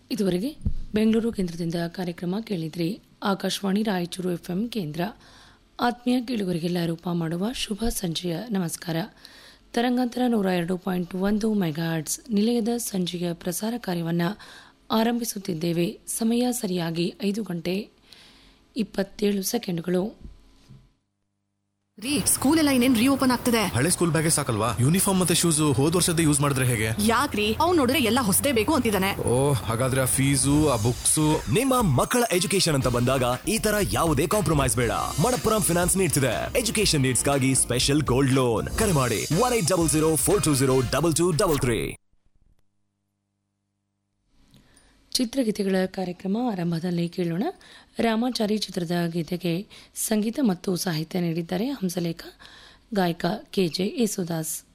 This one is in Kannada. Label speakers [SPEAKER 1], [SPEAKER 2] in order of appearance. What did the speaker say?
[SPEAKER 1] ಇದುವರೆಗೆ ಬೆಂಗಳೂರು ಕೇಂದ್ರದಿಂದ ಕಾರ್ಯಕ್ರಮ ಕೇಳಿದ್ರಿ ಆಕಾಶವಾಣಿ ರಾಯಚೂರು ಎಫ್ಎಂ ಕೇಂದ್ರ ಆತ್ಮೀಯ ಕೇಳುಗರಿಗೆಲ್ಲ ರೂಪ ಮಾಡುವ ಶುಭ ಸಂಜೆಯ ನಮಸ್ಕಾರ ತರಂಗಾಂತರ ನೂರ ಎರಡು ಪಾಯಿಂಟ್ ಒಂದು ಮೆಗಾಹರ್ಟ್ಸ್ ನಿಲಯದ ಸಂಜೆಯ ಪ್ರಸಾರ ಕಾರ್ಯವನ್ನು ಆರಂಭಿಸುತ್ತಿದ್ದೇವೆ ಸಮಯ ಸರಿಯಾಗಿ ಐದು ಗಂಟೆ ಇಪ್ಪತ್ತೇಳು ಸೆಕೆಂಡುಗಳು
[SPEAKER 2] ರೀ ಸ್ಕೂಲ್ ಎಲ್ಲ ಇನ್ನೇನ್ ರೀಓಪನ್ ಆಗ್ತದೆ
[SPEAKER 3] ಹಳೆ ಸ್ಕೂಲ್ ಬ್ಯಾಗೇ ಸಾಕಲ್ವಾ ಯೂನಿಫಾರ್ಮ್ ಮತ್ತೆ ಶೂಸ್ ಹೋದ್ ವರ್ಷದ ಯೂಸ್ ಮಾಡಿದ್ರೆ ಹೇಗೆ
[SPEAKER 2] ಯಾಕ್ರಿ ಅವ್ನ್ ನೋಡಿದ್ರೆ ಎಲ್ಲ ಹೊಸದೇ ಬೇಕು ಅಂತಿದ್ದಾನೆ
[SPEAKER 3] ಓ ಹಾಗಾದ್ರೆ ಆ ಫೀಸು ಆ ಬುಕ್ಸು
[SPEAKER 4] ನಿಮ್ಮ ಮಕ್ಕಳ ಎಜುಕೇಶನ್ ಅಂತ ಬಂದಾಗ ಈ ತರ ಯಾವುದೇ ಕಾಂಪ್ರಮೈಸ್ ಬೇಡ ಮಣಪ್ಪುರಂ ಫಿನಾನ್ಸ್ ನೀಡ್ತಿದೆ ಎಜುಕೇಶನ್ ನೀಡ್ಸ್ಗಾಗಿ ಸ್ಪೆಷಲ್ ಗೋಲ್ಡ್ ಲೋನ್ ಕರೆ ಮಾಡಿ one eight double zero four two zero double two double three
[SPEAKER 1] ಚಿತ್ರಗೀತೆಗಳ ಕಾರ್ಯಕ್ರಮ ಆರಂಭದಲ್ಲಿ ಕೇಳೋಣ ರಾಮಾಚಾರಿ ಚಿತ್ರದ ಗೀತೆಗೆ ಸಂಗೀತ ಮತ್ತು ಸಾಹಿತ್ಯ ನೀಡಿದ್ದಾರೆ ಹಂಸಲೇಖ ಗಾಯಕ ಕೆಜೆ ಯೇಸುದಾಸ್